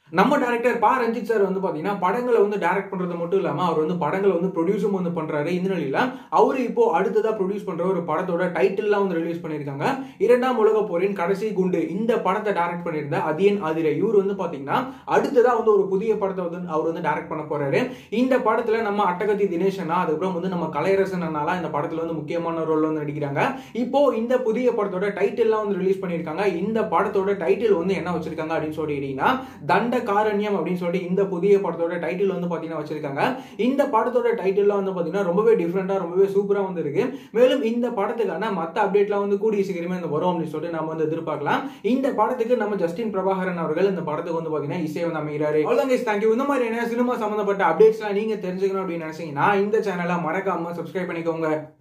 நம்ம டேரக்டர் பா ரஞ்சித் சார் வந்து பாத்தீங்கன்னா படங்களை வந்து டைரக்ட் பண்றது மட்டும் இல்லாம அவர் வந்து படங்களை வந்து ப்ரொடியூஸும் வந்து பண்றாரு இந்த நிலையில அவரு இப்போ அடுத்ததா ப்ரொடியூஸ் பண்ற ஒரு படத்தோட டைட்டில்லாம் வந்து ரிலீஸ் பண்ணிருக்காங்க இரண்டாம் உலக போரின் கடைசி குண்டு இந்த படத்தை டைரக்ட் பண்ணியிருந்த அதியன் அதிரை இவர் வந்து பாத்தீங்கன்னா அடுத்ததா வந்து ஒரு புதிய படத்தை வந்து அவர் வந்து டைரக்ட் பண்ண போறாரு இந்த படத்துல நம்ம அட்டகத்தி தினேஷ் அண்ணா அதுக்கப்புறம் வந்து நம்ம கலையரசன் அண்ணாலாம் இந்த படத்துல வந்து முக்கியமான ரோல் வந்து நடிக்கிறாங்க இப்போ இந்த புதிய படத்தோட டைட்டில்லாம் வந்து ரிலீஸ் பண்ணிருக்காங்க இந்த படத்தோட டைட்டில் வந்து என்ன வச்சிருக்காங்க அப்படின்னு சொல்லிட்டீங்கன்னா தண்ட காரண்யம் அப்படின்னு சொல்லிட்டு இந்த புதிய படத்தோட டைட்டில் வந்து பாத்தீங்கன்னா வச்சிருக்காங்க இந்த படத்தோட டைட்டில்லாம் வந்து பாத்தீங்கன்னா ரொம்பவே டிஃப்ரெண்டா ரொம்பவே சூப்பரா வந்து இருக்கு மேலும் இந்த படத்துக்கான மத்த அப்டேட்லாம் வந்து கூடிய சீக்கிரமே இந்த வரும் அப்படின்னு சொல்லிட்டு நம்ம வந்து எதிர்பார்க்கலாம் இந்த படத்துக்கு நம்ம ஜஸ்டின் பிரபாகரன் அவர்கள் இந்த படத்துக்கு வந்து பாத்தீங்கன்னா இசை வந்து அமைகிறாரு அவ்வளோதான் guys, thank you இந்த மாதிரியான சினிமா சம்பந்தப்பட்ட அப்டேட்ஸ்லாம் நீங்க தெரிஞ்சுக்கணும் அப்படின்னு நினைச்சீங்கன்னா இந்த சேனலை மறக்காம சப்ஸ்கிரைப் பண்ணிக்கோங்க